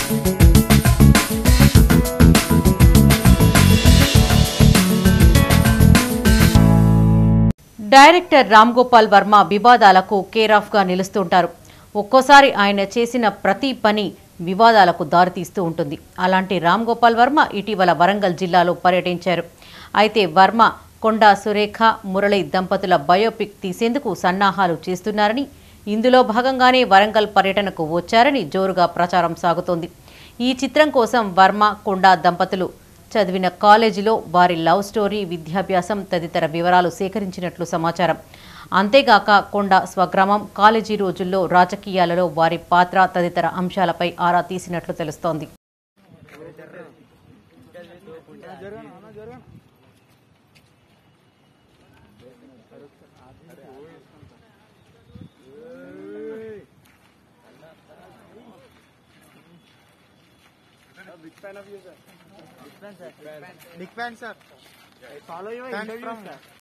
Director Ram Gopal Varma వివాదాలకు care of గా నిలుస్తుంటారు ఒక్కోసారి ఆయన చేసిన ప్రతి పని వివాదాలకు దారితీస్తూ ఉంటుంది అలాంటి రామ్ గోపాల్ వర్మ ఇటీవల వరంగల్ జిల్లాలో పర్యటించారు అయితే వర్మ కొండా సురేఖ మురళి దంపతుల బయోపిక్ తీసేందుకు సన్నాహాలు చేస్తున్నారని ఇందులో భాగంగానే వరంగల్ పర్యటనకు వచ్చారని జోరుగా ప్రచారం సాగుతోంది ఈ చిత్రం కోసం వర్మ కొండా దంపతులు చదివిన కాలేజీలో వారి లవ్ స్టోరీ విద్యాభ్యాసం తదితర వివరాలు సేకరించినట్లు సమాచారం అంతేగాక కొండ స్వగ్రామం కాలేజీ రోజుల్లో రాజకీయాలలో వారి పాత్ర తదితర అంశాలపై ఆరా తీసినట్లు తెలుస్తోంది Big fan, sir. Follow your interview, sir.